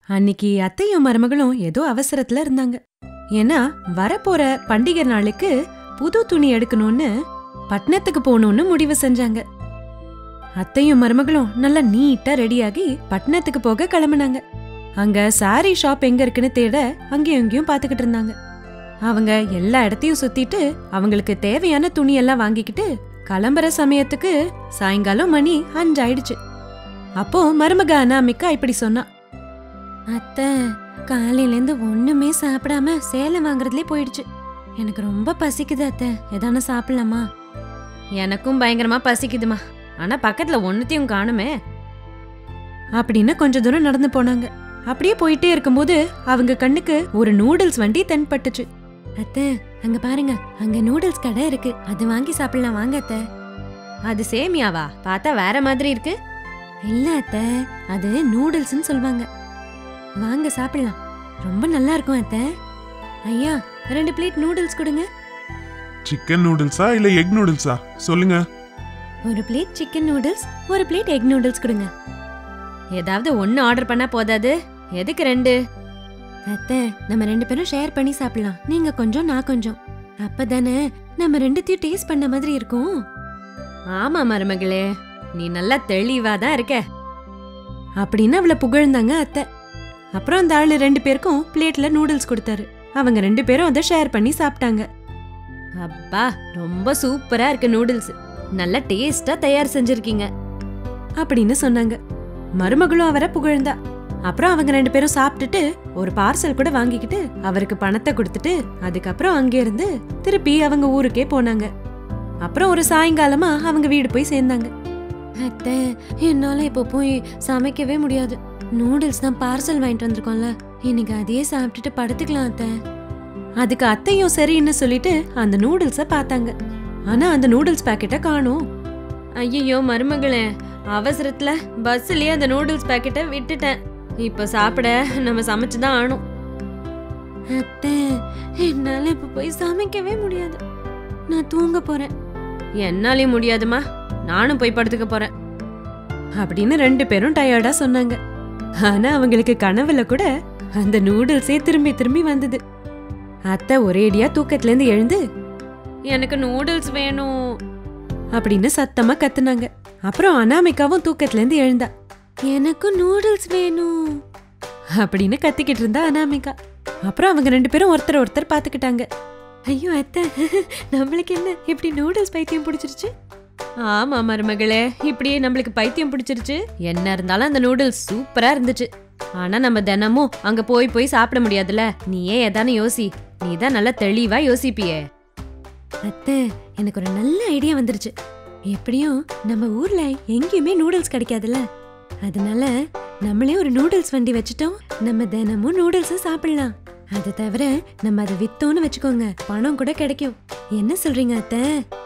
அன்னிக்கு அத்தையும் மருமகளும் ஏதோ அவசரத்துல இருந்தாங்க ஏன்னா வரப்போற பண்டிகை நாளுக்கு புது துணி எடுக்கணும்னு பட்டணத்துக்கு போகணும்னு முடிவு செஞ்சாங்க அத்தையும் மருமகளும் நல்லா நீட்டா ரெடியாகி பட்டணத்துக்கு போக கிளம்புனாங்க அங்க சாரி ஷாப் எங்க இருக்குன்னு தேட அங்கேயும் இங்கேயும் பாத்துக்கிட்டு இருந்தாங்க அவங்க எல்லா இடத்தையும் சுத்திட்டு அவங்களுக்கு தேவையான துணி எல்லாம் வாங்கிக்கிட்டு கிளம்புற சமயத்துக்கு சாயங்காலம் மணி அஞ்சாயிடுச்சு அப்போ மருமக அனாமிக்கா இப்படி சொன்னா அத்தை காலையிலேருந்து ஒண்ணுமே சாப்பிடாம சேலம் வாங்குறதுலே போயிடுச்சு எனக்கு ரொம்ப பசிக்குது அத்தை எதான சாப்பிடலாமா எனக்கும் பயங்கரமா பசிக்குதுமா ஆனா பக்கத்துல ஒன்னுத்தையும் காணுமே அப்படின்னு கொஞ்ச தூரம் நடந்து போனாங்க அப்படியே போயிட்டே இருக்கும்போது அவங்க கண்ணுக்கு ஒரு நூடுல்ஸ் வண்டி தென்பட்டுச்சு அத்தை அங்க பாருங்க அங்க நூடுல்ஸ் கடை இருக்கு அது வாங்கி சாப்பிடலாம் வாங்க அத்தை அது சேமியாவா பார்த்தா வேற மாதிரி இருக்கு இல்ல அத்தை அது நூடுல்ஸ்னு சொல்லுவாங்க வாங்க சாப்பிடலாம் ரொம்ப நல்லா இருக்கும் அத்தை ஐயா ரெண்டு பிளேட் நூடுல்ஸ் கொடுங்க சிக்கன் நூடுல்ஸா இல்ல எக் நூடுல்ஸா சொல்லுங்க ஒரு பிளேட் சிக்கன் நூடுல்ஸ் ஒரு பிளேட் எக் நூடுல்ஸ் கொடுங்க ஏதாவது ஒன்னு ஆர்டர் பண்ணா போதாது எதுக்கு ரெண்டு அத்தை நம்ம ரெண்டு பேரும் ஷேர் பண்ணி சாப்பிடலாம் நீங்க கொஞ்சம் நான் கொஞ்சம் அப்பதானே நம்ம ரெண்டுத்தையும் டேஸ்ட் பண்ண மாதிரி இருக்கும் ஆமா மருமகளே நீ நல்லா தெளிவா தான் இருக்க அப்படின்னு அவளை புகழ்ந்தாங்க அத்தை அப்புறம் அந்த ஆளு ரெண்டு பேருக்கும் பிளேட்ல நூடுல்ஸ் கொடுத்தாரு அவங்க ரெண்டு பேரும் அதை ஷேர் பண்ணி சாப்பிட்டாங்க அப்பா ரொம்ப சூப்பரா இருக்கு நூடுல்ஸ் நல்ல டேஸ்டா தயார் செஞ்சிருக்கீங்க அப்படின்னு சொன்னாங்க மருமகளும் அவரை புகழ்ந்தா அப்புறம் அவங்க ரெண்டு பேரும் சாப்பிட்டுட்டு ஒரு பார்சல் கூட வாங்கிக்கிட்டு அவருக்கு பணத்தை கொடுத்துட்டு அதுக்கப்புறம் அங்கே இருந்து திருப்பி அவங்க ஊருக்கே போனாங்க அப்புறம் ஒரு சாயங்காலமா அவங்க வீடு போய் சேர்ந்தாங்க அத்தை என்னால இப்போ போய் சமைக்கவே முடியாது நூடுல்ஸ் தான் பார்சல் வாங்கிட்டு வந்திருக்கோம்ல இன்னைக்கு அதையே சாப்பிட்டுட்டு படுத்துக்கலாம் அத்தை அதுக்கு அத்தையும் சரின்னு சொல்லிட்டு அந்த நூடுல்ஸ பார்த்தாங்க ஆனா அந்த நூடுல்ஸ் பாக்கெட்டை காணோம் ஐயோ மருமகளே அவசரத்துல பஸ்லயே அந்த நூடுல்ஸ் பாக்கெட்டை விட்டுட்டேன் இப்ப சாப்பிட நம்ம சமைச்சு தான் ஆகணும் அத்தை என்னால இப்ப போய் சமைக்கவே முடியாது நான் தூங்க போறேன் என்னாலே முடியாதுமா நானும் போய் படுத்துக்க போறேன் அப்படின்னு ரெண்டு பேரும் டயர்டா சொன்னாங்க ஆனா அவங்களுக்கு கனவுல கூட அந்த நூடுல்ஸே திரும்பி திரும்பி வந்தது அத்தை ஒரேடியா தூக்கத்துல இருந்து எழுந்து எனக்கு நூடுல்ஸ் வேணும் அப்படின்னு சத்தமா கத்துனாங்க அப்புறம் அனாமிகாவும் தூக்கத்துல இருந்து எழுந்தா எனக்கும் நூடுல்ஸ் வேணும் அப்படின்னு கத்திக்கிட்டு இருந்தா அனாமிகா அப்புறம் அவங்க ரெண்டு பேரும் ஒருத்தர் ஒருத்தர் பாத்துக்கிட்டாங்க ஐயோ அத்தை நம்மளுக்கு என்ன இப்படி நூடுல்ஸ் பைத்தியம் பிடிச்சிருச்சு ஆமா மருமகளே இப்படியே நம்மளுக்கு பைத்தியம் பிடிச்சிருச்சு என்ன இருந்தாலும் அந்த நூடுல்ஸ் சூப்பரா இருந்துச்சு ஆனா நம்ம தினமும் அங்க போய் போய் சாப்பிட முடியாதுல நீயே எதானு யோசி நீ தான் நல்லா தெளிவா யோசிப்பியே அத்தை எனக்கு ஒரு நல்ல ஐடியா வந்துருச்சு எப்படியும் நம்ம ஊர்ல எங்கேயுமே நூடுல்ஸ் கிடைக்காதுல்ல அதனால நம்மளே ஒரு நூடுல்ஸ் வண்டி வச்சுட்டோம் நம்ம தினமும் நூடுல்ஸ் சாப்பிடலாம் அது தவிர நம்ம அதை வித்தோன்னு வச்சுக்கோங்க பணம் கூட கிடைக்கும் என்ன சொல்றீங்க அத்தை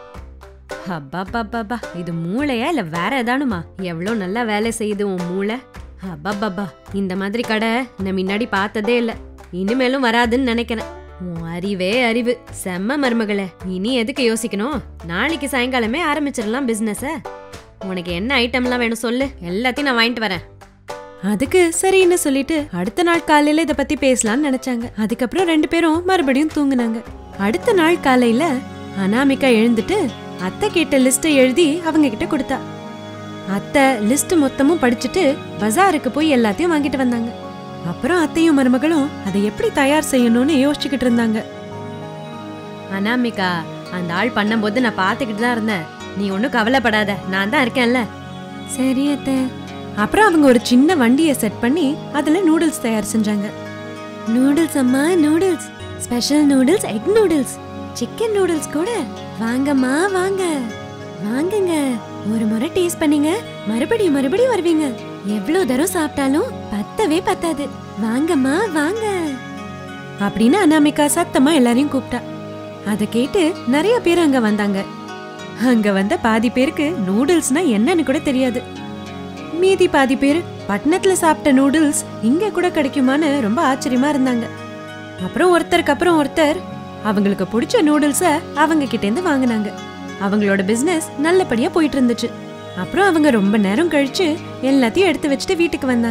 அப்பா இது மூளையா இல்ல வேற ஏதானுமா எவ்வளோ நல்லா வேலை செய்யுது உன் மூளை அப்பா இந்த மாதிரி கடை நான் முன்னாடி பார்த்ததே இல்ல இனிமேலும் வராதுன்னு நினைக்கிறேன் உன் அறிவே அறிவு செம்ம மருமகளே இனி எதுக்கு யோசிக்கணும் நாளைக்கு சாயங்காலமே ஆரம்பிச்சிடலாம் பிசினஸ உனக்கு என்ன ஐட்டம்லாம் வேணும் சொல்லு எல்லாத்தையும் நான் வாங்கிட்டு வரேன் அதுக்கு சரின்னு சொல்லிட்டு அடுத்த நாள் காலையில இத பத்தி பேசலாம்னு நினைச்சாங்க அதுக்கப்புறம் ரெண்டு பேரும் மறுபடியும் தூங்குனாங்க அடுத்த நாள் காலையில அனாமிகா எழுந்துட்டு அத்தை கேட்ட லிஸ்ட்டை எழுதி அவங்க கிட்ட கொடுத்தா அத்தை லிஸ்ட் மொத்தமும் படிச்சுட்டு பஜாருக்கு போய் எல்லாத்தையும் வாங்கிட்டு வந்தாங்க அப்புறம் அத்தையும் மருமகளும் அதை எப்படி தயார் செய்யணும்னு யோசிச்சுக்கிட்டு இருந்தாங்க அனாமிகா அந்த ஆள் பண்ணும்போது நான் பாத்துக்கிட்டு தான் இருந்தேன் நீ ஒன்னும் கவலைப்படாத நான் தான் இருக்கேன்ல சரி அத்தை அப்புறம் அவங்க ஒரு சின்ன வண்டியை செட் பண்ணி அதுல நூடுல்ஸ் தயார் செஞ்சாங்க நூடுல்ஸ் அம்மா noodles special noodles egg noodles chicken noodles கூட வாங்கம்மா வாங்க வாங்குங்க ஒரு முறை டேஸ்ட் பண்ணீங்க மறுபடியும் மறுபடியும் வருவீங்க எவ்வளவு தரம் சாப்பிட்டாலும் பத்தவே பத்தாது வாங்கம்மா வாங்க அப்படின்னு அனாமிகா சத்தமா எல்லாரையும் கூப்பிட்டா அத கேட்டு நிறைய பேர் அங்க வந்தாங்க அங்க வந்த பாதி பேருக்கு நூடுல்ஸ்னா என்னன்னு கூட தெரியாது மீதி பாதி பேர் பட்டணத்துல சாப்பிட்ட நூடுல்ஸ் இங்க கூட கிடைக்குமான்னு ரொம்ப ஆச்சரியமா இருந்தாங்க அப்புறம் ஒருத்தருக்கு அப்புறம் ஒருத்தர் அவங்களுக்கு பிடிச்ச நூடுல்ஸ அவங்க கிட்ட இருந்து வாங்குனாங்க அவங்களோட பிசினஸ் நல்லபடியா போயிட்டு இருந்துச்சு அப்புறம் அவங்க ரொம்ப நேரம் கழிச்சு எல்லாத்தையும் எடுத்து வச்சுட்டு வீட்டுக்கு வந்தாங்க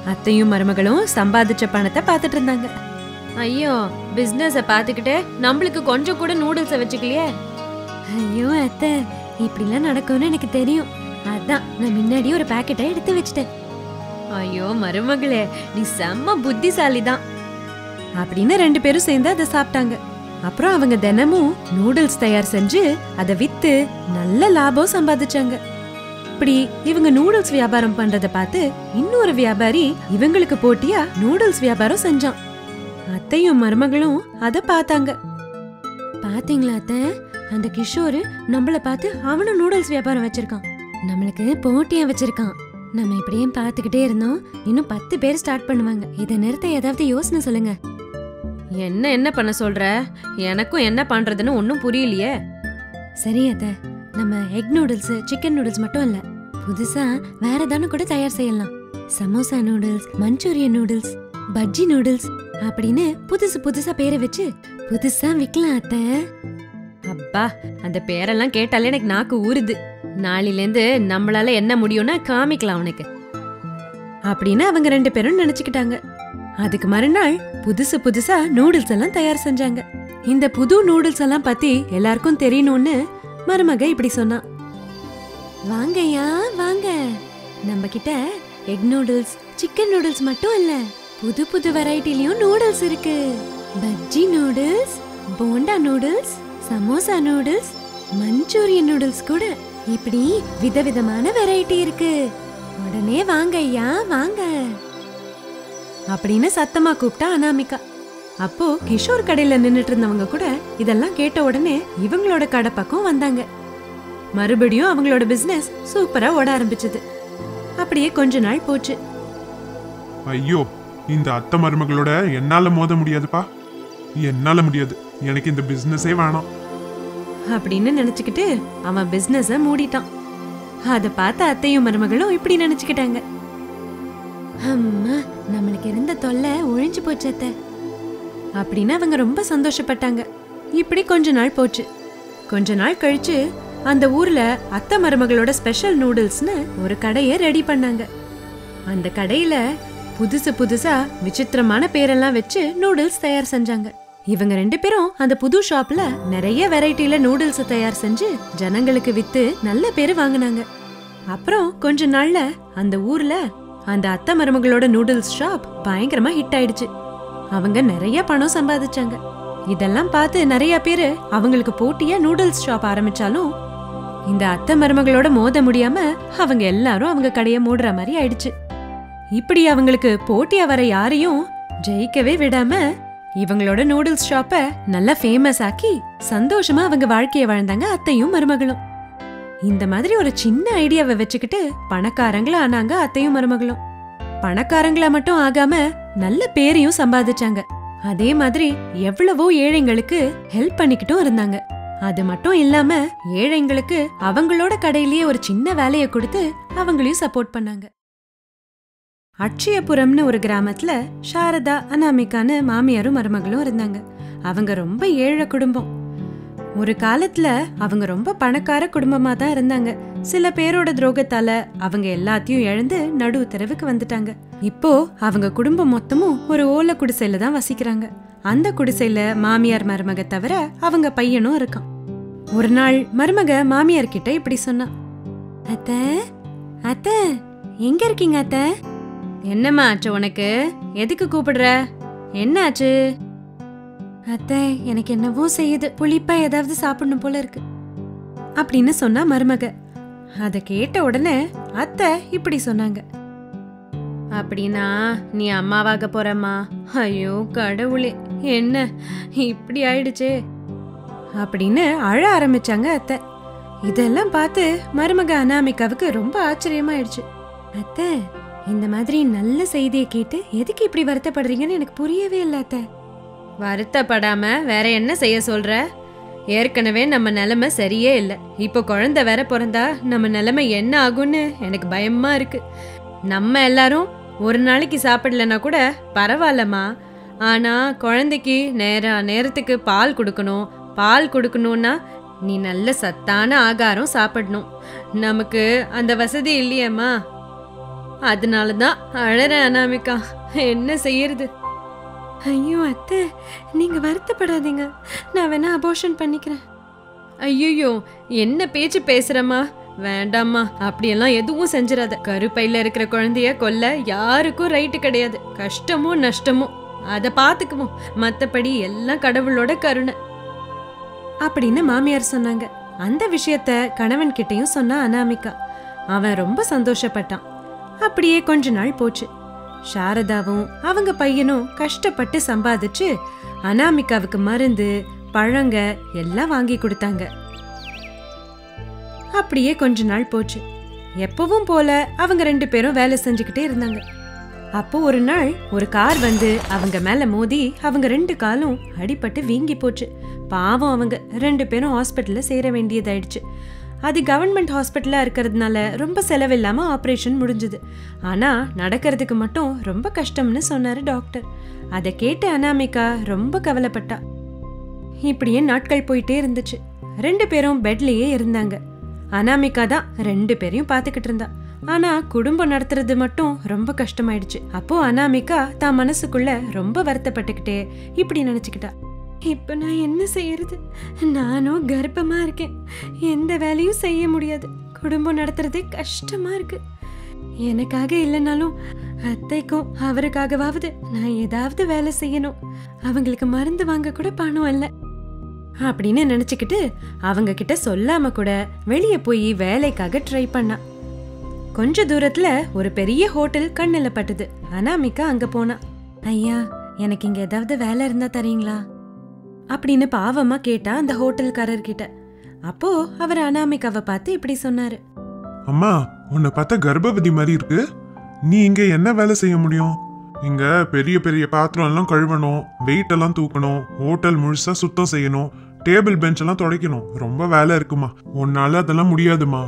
அத்தையும் மருமகளும் சம்பாதிச்ச பணத்தை பார்த்துட்டு இருந்தாங்க ஐயோ பிசினஸ பாத்துக்கிட்டு நம்மளுக்கு கொஞ்சம் கூட நூடுல்ஸ வச்சுக்கலையே ஐயோ அத்தை இப்படிலாம் நடக்கும்னு எனக்கு தெரியும் அதான் நான் முன்னாடி ஒரு பாக்கெட்டை எடுத்து வச்சிட்டேன் ஐயோ மருமகளே நீ செம்ம புத்திசாலி தான் அப்படின்னு ரெண்டு பேரும் சேர்ந்து அதை சாப்பிட்டாங்க அப்புறம் அவங்க தினமும் நூடுல்ஸ் தயார் செஞ்சு அதை வித்து நல்ல லாபம் சம்பாதிச்சாங்க இப்படி இவங்க நூடுல்ஸ் வியாபாரம் பண்றத பார்த்து இன்னொரு வியாபாரி இவங்களுக்கு போட்டியா நூடுல்ஸ் வியாபாரம் செஞ்சான் அத்தையும் மருமகளும் அத பார்த்தாங்க பாத்தீங்களா அத்தை அந்த கிஷோர் நம்மள பார்த்து அவனும் நூடுல்ஸ் வியாபாரம் வச்சிருக்கான் நம்மளுக்கு போட்டியா வச்சிருக்கான் நம்ம இப்படியே பார்த்துக்கிட்டே இருந்தோம் இன்னும் பத்து பேர் ஸ்டார்ட் பண்ணுவாங்க இதை நிறுத்த ஏதாவது யோசனை சொல்லுங்க என்ன என்ன பண்ண சொல்ற எனக்கும் என்ன பண்றதுன்னு ஒன்னும் புரியலையே சரி அத்த நம்ம எக் நூடுல்ஸ் சிக்கன் நூடுல்ஸ் மட்டும் இல்ல புதுசா வேற ஏதானு கூட தயார் செய்யலாம் samosa noodles Manchurian noodles bajji noodles அப்படின்னு புதுசு புதுசா பேரை வச்சு புதுசா விக்கலாம் அத்த அப்பா அந்த பேரெல்லாம் கேட்டாலே எனக்கு நாக்கு ஊறுது நாளிலேருந்து நம்மளால என்ன முடியும்னா காமிக்கலாம் அவனுக்கு அப்படின்னு அவங்க ரெண்டு பேரும் நினைச்சுக்கிட்டாங்க அதுக்கு மறுநாள் புதுசு புதுசா நூடுல்ஸ் எல்லாம் தயார் செஞ்சாங்க இந்த புது நூடுல்ஸ் எல்லாம் பத்தி எல்லாருக்கும் தெரியணும்னு மருமக இப்படி சொன்னா வாங்கய்யா வாங்க நம்ம கிட்ட எக் நூடுல்ஸ் சிக்கன் நூடுல்ஸ் மட்டும் இல்ல புது புது வெரைட்டிலயும் நூடுல்ஸ் இருக்கு bajji noodles bonda noodles samosa noodles Manchurian noodles கூட இப்படி விதவிதமான வெரைட்டி இருக்கு உடனே வாங்க ஐயா வாங்க அப்படின்னு சத்தமா கூப்பிட்டா அனாமிகா அப்போ கிஷோர் கடையில நின்னுட்டு இருந்தவங்க கூட இதெல்லாம் கேட்ட உடனே இவங்களோட கடை பக்கம் வந்தாங்க மறுபடியும் அவங்களோட பிசினஸ் சூப்பரா ஓட ஆரம்பிச்சது அப்படியே கொஞ்ச நாள் போச்சு ஐயோ இந்த அத்தை மருமகளோட என்னால மோத முடியாதுப்பா என்னால முடியாது எனக்கு இந்த பிசினஸே வேணாம் அப்படின்னு நினைச்சுக்கிட்டு அவன் பிசினஸ மூடிட்டான் அத பார்த்த அத்தையும் மருமகளும் இப்படி நினைச்சுக்கிட்டாங்க அம்மா நம்மளுக்கு இருந்த தொல்லை ஒழிஞ்சு போச்சு அத்தை அப்படின்னு அவங்க ரொம்ப சந்தோஷப்பட்டாங்க இப்படி கொஞ்ச நாள் போச்சு கொஞ்ச நாள் கழிச்சு அந்த ஊர்ல அத்தை மருமகளோட ஸ்பெஷல் நூடுல்ஸ்னு ஒரு கடையை ரெடி பண்ணாங்க அந்த கடையில புதுசு புதுசா விசித்திரமான பேரெல்லாம் வச்சு நூடுல்ஸ் தயார் செஞ்சாங்க இவங்க ரெண்டு பேரும் அந்த புது ஷாப்ல நிறைய வெரைட்டில நூடுல்ஸ் தயார் செஞ்சு ஜனங்களுக்கு வித்து நல்ல பேரு வாங்குனாங்க அப்புறம் கொஞ்ச நாள்ல அந்த ஊர்ல அந்த அத்தை மருமகளோட நூடுல்ஸ் ஷாப் பயங்கரமா ஹிட் ஆயிடுச்சு அவங்க நிறைய பணம் சம்பாதிச்சாங்க இதெல்லாம் பார்த்து நிறைய பேரு அவங்களுக்கு போட்டியா நூடுல்ஸ் ஷாப் ஆரம்பிச்சாலும் இந்த அத்தை மருமகளோட மோத முடியாம அவங்க எல்லாரும் அவங்க கடைய மூடுற மாதிரி ஆயிடுச்சு இப்படி அவங்களுக்கு போட்டியா வர யாரையும் ஜெயிக்கவே விடாம இவங்களோட நூடுல்ஸ் ஷாப்ப நல்லா ஃபேமஸ் ஆக்கி சந்தோஷமா அவங்க வாழ்க்கைய வாழ்ந்தாங்க அத்தையும் மருமகளும் இந்த மாதிரி ஒரு சின்ன ஐடியாவை வச்சுக்கிட்டு பணக்காரங்களா ஆனாங்க அத்தையும் மருமகளும் பணக்காரங்களா மட்டும் ஆகாம நல்ல பேரையும் சம்பாதிச்சாங்க அதே மாதிரி எவ்வளவோ ஏழைங்களுக்கு ஹெல்ப் பண்ணிக்கிட்டும் இருந்தாங்க அது மட்டும் இல்லாம ஏழைங்களுக்கு அவங்களோட கடையிலேயே ஒரு சின்ன வேலையை கொடுத்து அவங்களையும் சப்போர்ட் பண்ணாங்க அட்சயபுரம்னு ஒரு கிராமத்துல சாரதா அனாமிகான்னு மாமியாரும் மருமகளும் இருந்தாங்க அவங்க ரொம்ப ஏழை குடும்பம் ஒரு காலத்துல அவங்க ரொம்ப பணக்கார குடும்பமா தான் இருந்தாங்க சில பேரோட துரோகத்தால அவங்க எல்லாத்தையும் இழந்து நடு தெருவுக்கு வந்துட்டாங்க இப்போ அவங்க குடும்பம் மொத்தமும் ஒரு ஓலை குடிசையில தான் வசிக்கிறாங்க அந்த குடிசையில மாமியார் மருமக தவிர அவங்க பையனும் இருக்கான் ஒரு நாள் மருமக மாமியார் கிட்ட இப்படி சொன்னா அத்த அத்த எங்க இருக்கீங்க அத்த என்னம்மா ஆச்சு உனக்கு எதுக்கு கூப்பிடுற என்ன ஆச்சு அத்தை எனக்கு என்னவோ செய்யுது புளிப்பா ஏதாவது சாப்பிடணும் போல இருக்கு அப்படின்னு சொன்னா மருமக அத கேட்ட உடனே அத்தை இப்படி சொன்னாங்க அப்படின்னா நீ அம்மாவாக போறம்மா ஐயோ கடவுளே என்ன இப்படி ஆயிடுச்சே அப்படின்னு அழ ஆரம்பிச்சாங்க அத்தை இதெல்லாம் பார்த்து மருமக அனாமிகாவுக்கு ரொம்ப ஆச்சரியமாயிடுச்சு அத்தை இந்த மாதிரி நல்ல செய்தியை கேட்டு எதுக்கு இப்படி வருத்தப்படுறீங்கன்னு எனக்கு புரியவே இல்லை அத்தை வருத்தப்படாம வேற என்ன செய்ய சொல்ற ஏற்கனவே நம்ம நிலைமை சரியே இல்லை இப்போ குழந்தை வேற பிறந்தா நம்ம நிலைமை என்ன ஆகும்னு எனக்கு பயமா இருக்கு நம்ம எல்லாரும் ஒரு நாளைக்கு சாப்பிடலனா கூட பரவாயில்லம்மா ஆனா குழந்தைக்கு நேரா நேரத்துக்கு பால் கொடுக்கணும் பால் கொடுக்கணும்னா நீ நல்ல சத்தான ஆகாரம் சாப்பிடணும் நமக்கு அந்த வசதி இல்லையேம்மா அதனால தான் அழறேன் அனாமிகா என்ன செய்யறது ஐயோ அத்தை நீங்க வருத்தப்படாதீங்க நான் வேணா அபோஷன் பண்ணிக்கிறேன் ஐயோ என்ன பேச்சு பேசுறம்மா வேண்டாம்மா அப்படியெல்லாம் எதுவும் செஞ்சிடாத கருப்பையில இருக்கிற குழந்தைய கொல்ல யாருக்கும் ரைட்டு கிடையாது கஷ்டமோ நஷ்டமோ அதை பார்த்துக்குவோம் மத்தபடி எல்லாம் கடவுளோட கருணை அப்படின்னு மாமியார் சொன்னாங்க அந்த விஷயத்த கணவன் கிட்டயும் சொன்னா அனாமிகா அவன் ரொம்ப சந்தோஷப்பட்டான் அப்படியே கொஞ்ச நாள் போச்சு சாரதாவும் அவங்க பையனும் கஷ்டப்பட்டு சம்பாதிச்சு அனாமிகாவுக்கு மருந்து பழங்க எல்லாம் வாங்கி கொடுத்தாங்க அப்படியே கொஞ்ச நாள் போச்சு எப்பவும் போல அவங்க ரெண்டு பேரும் வேலை செஞ்சுக்கிட்டே இருந்தாங்க அப்போ ஒரு நாள் ஒரு கார் வந்து அவங்க மேல மோதி அவங்க ரெண்டு காலும் அடிபட்டு வீங்கி போச்சு பாவம் அவங்க ரெண்டு பேரும் ஹாஸ்பிட்டல்ல சேர வேண்டியதாயிடுச்சு அது கவர்மெண்ட் ஹாஸ்பிட்டலா இருக்கிறதுனால ரொம்ப செலவில்லாம ஆபரேஷன் முடிஞ்சுது ஆனா நடக்கிறதுக்கு மட்டும் ரொம்ப கஷ்டம்னு சொன்னாரு டாக்டர் அதை கேட்டு அனாமிகா ரொம்ப கவலைப்பட்டா இப்படியே நாட்கள் போயிட்டே இருந்துச்சு ரெண்டு பேரும் பெட்லயே இருந்தாங்க அனாமிகா தான் ரெண்டு பேரையும் பார்த்துக்கிட்டு இருந்தா ஆனா குடும்பம் நடத்துறது மட்டும் ரொம்ப கஷ்டமாயிடுச்சு அப்போ அனாமிகா தான் மனசுக்குள்ள ரொம்ப வருத்தப்பட்டுக்கிட்டே இப்படி நினைச்சுக்கிட்டா இப்ப நான் என்ன செய்யறது நானும் கர்ப்பமா இருக்கேன் எந்த வேலையும் செய்ய முடியாது குடும்பம் நடத்துறதே கஷ்டமா இருக்கு எனக்காக இல்லைனாலும் அத்தைக்கும் அவருக்காகவாவது நான் ஏதாவது வேலை செய்யணும் அவங்களுக்கு மருந்து வாங்க கூட பணம் இல்ல அப்படின்னு நினைச்சுக்கிட்டு அவங்க கிட்ட சொல்லாம கூட வெளியே போய் வேலைக்காக ட்ரை பண்ணா கொஞ்ச தூரத்துல ஒரு பெரிய ஹோட்டல் கண்ணுல பட்டுது அனாமிகா அங்க போனா ஐயா எனக்கு இங்க ஏதாவது வேலை இருந்தா தரீங்களா அப்படின்னு பாவமா கேட்டா அந்த ஹோட்டல்காரர் கிட்ட அப்போ அவர் அனாமிகாவை பார்த்து இப்படி சொன்னாரு அம்மா உன்னை பார்த்தா கர்ப்பவதி மாதிரி இருக்கு நீ இங்க என்ன வேலை செய்ய முடியும் இங்க பெரிய பெரிய பாத்திரம் எல்லாம் கழுவணும் வெயிட் எல்லாம் தூக்கணும் ஹோட்டல் முழுசா சுத்தம் செய்யணும் டேபிள் பெஞ்ச் எல்லாம் துடைக்கணும் ரொம்ப வேலை இருக்குமா உன்னால அதெல்லாம் முடியாதுமா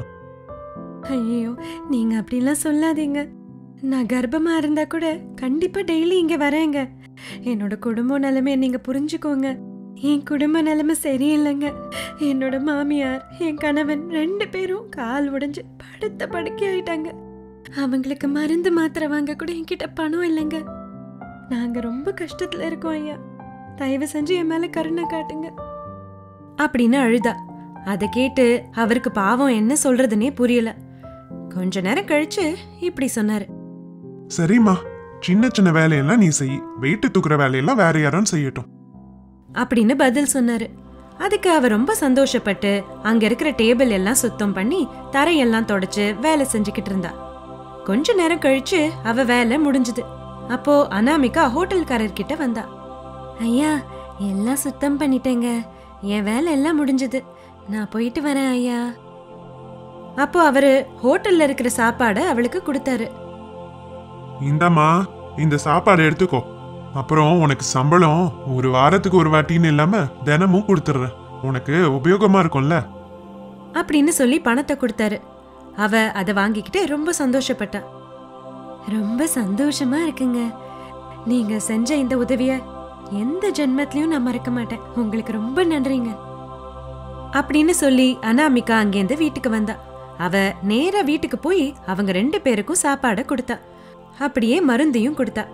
ஐயோ நீங்க அப்படிலாம் சொல்லாதீங்க நான் கர்ப்பமா இருந்தா கூட கண்டிப்பா டெய்லி இங்க வரேங்க என்னோட குடும்ப நிலைமைய நீங்க புரிஞ்சுக்கோங்க என் குடும்ப நிலைமை சரியில்லைங்க என்னோட மாமியார் என் கணவன் ரெண்டு பேரும் கால் உடைஞ்சு படுத்த படுக்கை ஆயிட்டாங்க அவங்களுக்கு மருந்து மாத்திரை வாங்க கூட என்கிட்ட பணம் இல்லைங்க நாங்க ரொம்ப கஷ்டத்துல இருக்கோம் ஐயா தயவு செஞ்சு என் மேல கருணை காட்டுங்க அப்படின்னு அழுதா அதை கேட்டு அவருக்கு பாவம் என்ன சொல்றதுனே புரியல கொஞ்ச நேரம் கழிச்சு இப்படி சொன்னாரு சரிம்மா சின்ன சின்ன வேலையெல்லாம் நீ செய் வெயிட் தூக்குற வேலையெல்லாம் வேற யாரும் செய்யட்டும் அப்படின்னு பதில் சொன்னாரு அதுக்கு அவ ரொம்ப சந்தோஷப்பட்டு அங்க இருக்கிற டேபிள் எல்லாம் சுத்தம் பண்ணி தரையெல்லாம் தொடச்சு வேலை செஞ்சுக்கிட்டு இருந்தா கொஞ்ச நேரம் கழிச்சு அவ வேலை முடிஞ்சுது அப்போ அனாமிகா ஹோட்டல்காரர் கிட்ட வந்தா ஐயா எல்லாம் சுத்தம் பண்ணிட்டேங்க என் வேலை எல்லாம் முடிஞ்சது நான் போயிட்டு வரேன் ஐயா அப்போ அவரு ஹோட்டல்ல இருக்கிற சாப்பாடை அவளுக்கு கொடுத்தாரு இந்தாம்மா இந்த சாப்பாடு எடுத்துக்கோ அப்புறம் உனக்கு சம்பளம் ஒரு வாரத்துக்கு ஒரு வாட்டின்னு இல்லாம தினமும் கொடுத்துட்றேன் உனக்கு உபயோகமா இருக்கும்ல அப்படின்னு சொல்லி பணத்தை கொடுத்தாரு அவ அதை வாங்கிக்கிட்டு ரொம்ப சந்தோஷப்பட்டா ரொம்ப சந்தோஷமா இருக்குங்க நீங்க செஞ்ச இந்த உதவிய எந்த ஜென்மத்திலயும் நான் மறக்க மாட்டேன் உங்களுக்கு ரொம்ப நன்றிங்க அப்படின்னு சொல்லி அனாமிகா அங்கேருந்து வீட்டுக்கு வந்தா அவ நேரா வீட்டுக்கு போய் அவங்க ரெண்டு பேருக்கும் சாப்பாடை கொடுத்தா அப்படியே மருந்தையும் கொடுத்தா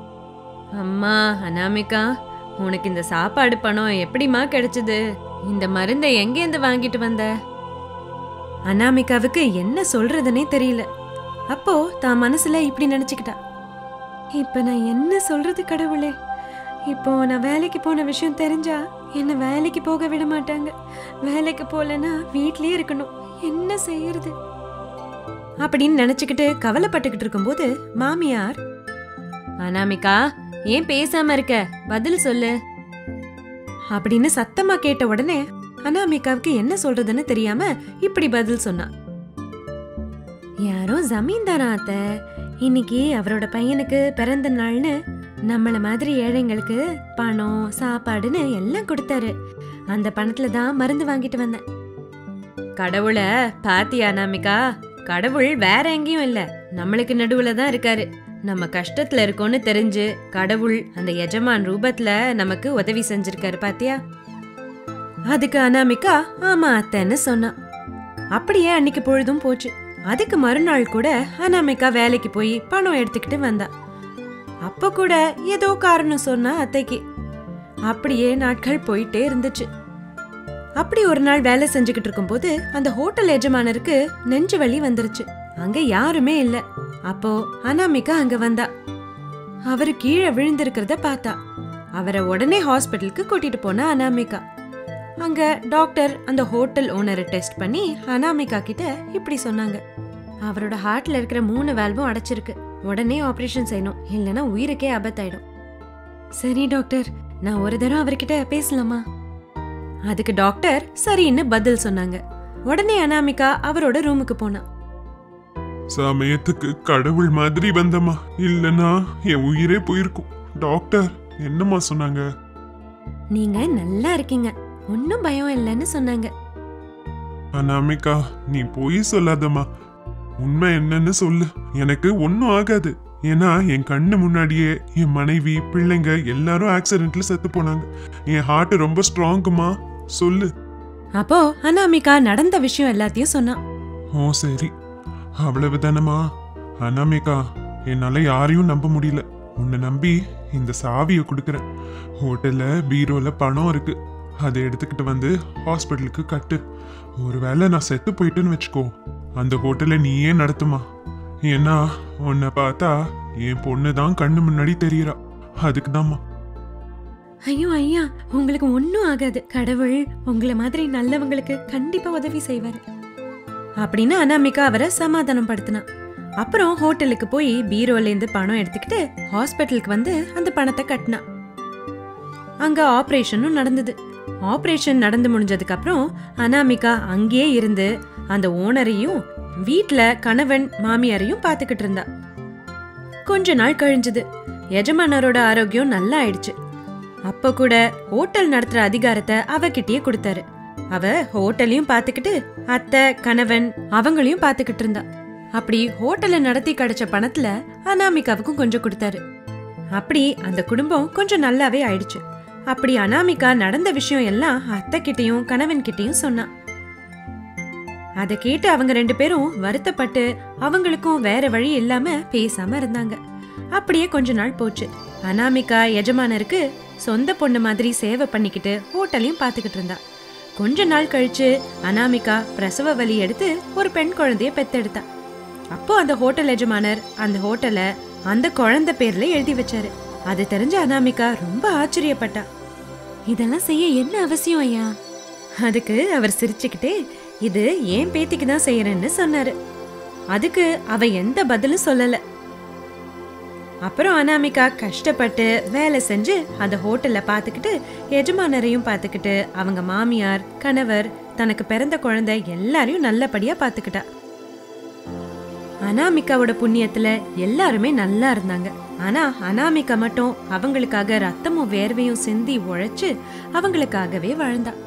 அம்மா அனாமிகா உனக்கு இந்த சாப்பாடு பணம் எப்படிம்மா கிடைச்சது இந்த மருந்தை எங்கேருந்து வாங்கிட்டு வந்த அனாமிகாவுக்கு என்ன சொல்றதுனே தெரியல அப்போ தான் மனசுல இப்படி நினைச்சுக்கிட்டா இப்ப நான் என்ன சொல்றது கடவுளே இப்போ நான் வேலைக்கு போன விஷயம் தெரிஞ்சா என்ன வேலைக்கு போக விட மாட்டாங்க வேலைக்கு போலனா வீட்லயே இருக்கணும் என்ன செய்யறது அப்படின்னு நினைச்சுக்கிட்டு கவலைப்பட்டுக்கிட்டு இருக்கும்போது மாமியார் அனாமிகா ஏன் பேசாம இருக்க பதில் சொல்லு அப்படின்னு சத்தமா கேட்ட உடனே அனாமிகாவுக்கு என்ன சொல்றதுன்னு தெரியாம இப்படி பதில் சொன்னா யாரோ ஜமீன்தாரா அத்த இன்னைக்கு அவரோட பையனுக்கு பிறந்த நாள்னு நம்மள மாதிரி ஏழைங்களுக்கு பணம் சாப்பாடுன்னு எல்லாம் கொடுத்தாரு அந்த பணத்துல தான் மருந்து வாங்கிட்டு வந்தேன் கடவுளை பாத்தியா அனாமிகா கடவுள் வேற எங்கேயும் இல்ல நம்மளுக்கு நடுவுல தான் இருக்காரு நம்ம கஷ்டத்துல இருக்கோம்னு தெரிஞ்சு கடவுள் அந்த எஜமான் ரூபத்துல நமக்கு உதவி செஞ்சிருக்காரு பாத்தியா அதுக்கு அனாமிகா ஆமா அத்தைன்னு சொன்னா அப்படியே அன்னைக்கு பொழுதும் போச்சு அதுக்கு மறுநாள் கூட அனாமிகா வேலைக்கு போய் பணம் எடுத்துக்கிட்டு வந்தா அப்ப கூட ஏதோ காரணம் சொன்னா அத்தைக்கு அப்படியே நாட்கள் போயிட்டே இருந்துச்சு அப்படி ஒரு நாள் வேலை செஞ்சுக்கிட்டு இருக்கும்போது அந்த ஹோட்டல் எஜமானருக்கு நெஞ்சு வலி வந்துருச்சு அங்க யாருமே இல்ல அப்போ அனாமிகா அங்க வந்தா அவரு கீழே விழுந்திருக்கிறத பார்த்தா அவரை உடனே ஹாஸ்பிட்டலுக்கு கூட்டிட்டு போனா அனாமிகா அங்க டாக்டர் அந்த ஹோட்டல் ஓனரை டெஸ்ட் பண்ணி அனாமிகா கிட்ட இப்படி சொன்னாங்க அவரோட ஹார்ட்ல இருக்கிற மூணு வேல்வும் அடைச்சிருக்கு உடனே ஆபரேஷன் செய்யணும் இல்லைன்னா உயிருக்கே ஆபத்தாயிடும் சரி டாக்டர் நான் ஒரு தடவை அவர்கிட்ட பேசலாமா அதுக்கு டாக்டர் சரின்னு பதில் சொன்னாங்க உடனே அனாமிகா அவரோட ரூமுக்கு போனா சமயத்துக்கு கடவுள் மாதிரி வந்தம்மா இல்லனா என் உயிரே போயிருக்கும் டாக்டர் என்னம்மா சொன்னாங்க நீங்க நல்லா இருக்கீங்க ஒன்னும் பயம் இல்லைன்னு சொன்னாங்க அனாமிகா நீ போய் சொல்லாதம்மா உண்மை என்னன்னு சொல்லு எனக்கு ஒன்றும் ஆகாது ஏன்னா என் கண்ணு முன்னாடியே என் மனைவி பிள்ளைங்க எல்லாரும் ஆக்சிடென்ட்ல செத்து போனாங்க என் ஹார்ட் ரொம்ப ஸ்ட்ராங்குமா சொல்லு அப்போ அனாமிகா நடந்த விஷயம் எல்லாத்தையும் சொன்னான் ஓ சரி அவ்வளவுதானம்மா அனாமிகா என்னால யாரையும் நம்ப முடியல உன்னை நம்பி இந்த சாவியை கொடுக்குறேன் ஹோட்டல்ல பீரோல பணம் இருக்கு அதை எடுத்துக்கிட்டு வந்து ஹாஸ்பிட்டலுக்கு கட்டு ஒருவேளை நான் செத்து போயிட்டேன்னு வச்சுக்கோ அந்த ஹோட்டலை நீயே நடத்துமா ஏன்னா உன்னை பார்த்தா என் பொண்ணு தான் கண்ணு முன்னாடி தெரியறா அதுக்கு தான்மா ஐயோ ஐயா உங்களுக்கு ஒன்னும் ஆகாது கடவுள் உங்களை மாதிரி நல்லவங்களுக்கு கண்டிப்பா உதவி செய்வாரு அப்படின்னு அனாமிகா அவரை சமாதானம் படுத்தினா அப்புறம் ஹோட்டலுக்கு போய் பீரோல இருந்து பணம் எடுத்துக்கிட்டு ஹாஸ்பிட்டலுக்கு வந்து அந்த பணத்தை கட்டினா அங்க ஆபரேஷனும் நடந்தது ஆபரேஷன் நடந்து முடிஞ்சதுக்கு அப்புறம் அனாமிகா அங்கேயே இருந்து அந்த ஓனரையும் வீட்ல கணவன் மாமியாரையும் பாத்துக்கிட்டு இருந்தா கொஞ்ச நாள் கழிஞ்சது எஜமானரோட ஆரோக்கியம் நல்லா ஆயிடுச்சு அப்ப கூட ஹோட்டல் நடத்துற அதிகாரத்தை அவகிட்டயே கொடுத்தாரு அவ ஹோட்டலையும் பாத்துக்கிட்டு அத்தை கணவன் அவங்களையும் பாத்துக்கிட்டு இருந்தா அப்படி ஹோட்டலை நடத்தி கிடைச்ச பணத்துல அனாமிகாவுக்கும் கொஞ்சம் கொடுத்தாரு அப்படி அந்த குடும்பம் கொஞ்சம் நல்லாவே ஆயிடுச்சு அப்படி அனாமிகா நடந்த விஷயம் எல்லாம் அத்தை கிட்டயும் கணவன் கிட்டயும் சொன்னா அதை கேட்டு அவங்க ரெண்டு பேரும் வருத்தப்பட்டு அவங்களுக்கும் வேற வழி இல்லாம பேசாம இருந்தாங்க அப்படியே கொஞ்ச நாள் போச்சு அனாமிகா எஜமானருக்கு சொந்த பொண்ணு மாதிரி சேவை பண்ணிக்கிட்டு ஹோட்டலையும் பார்த்துக்கிட்டு இருந்தா கொஞ்ச நாள் கழிச்சு அனாமிகா பிரசவ வலி எடுத்து ஒரு பெண் குழந்தைய பெத்தெடுத்தா அப்போ அந்த ஹோட்டல் எஜமானர் அந்த ஹோட்டலை அந்த குழந்தை பேர்ல எழுதி வச்சாரு அது தெரிஞ்ச அனாமிகா ரொம்ப ஆச்சரியப்பட்டா இதெல்லாம் செய்ய என்ன அவசியம் ஐயா அதுக்கு அவர் சிரிச்சுக்கிட்டே இது ஏன் பேத்திக்கு தான் செய்யறேன்னு சொன்னாரு அதுக்கு அவ எந்த பதிலும் சொல்லல அப்புறம் அனாமிகா கஷ்டப்பட்டு வேலை செஞ்சு அந்த ஹோட்டல்ல பாத்துக்கிட்டு எஜமானரையும் பாத்துக்கிட்டு அவங்க மாமியார் கணவர் தனக்கு பிறந்த குழந்தை எல்லாரையும் நல்லபடியா பாத்துக்கிட்டா அனாமிகாவோட புண்ணியத்துல எல்லாருமே நல்லா இருந்தாங்க ஆனா அனாமிகா மட்டும் அவங்களுக்காக ரத்தமும் வேர்வையும் சிந்தி உழைச்சு அவங்களுக்காகவே வாழ்ந்தா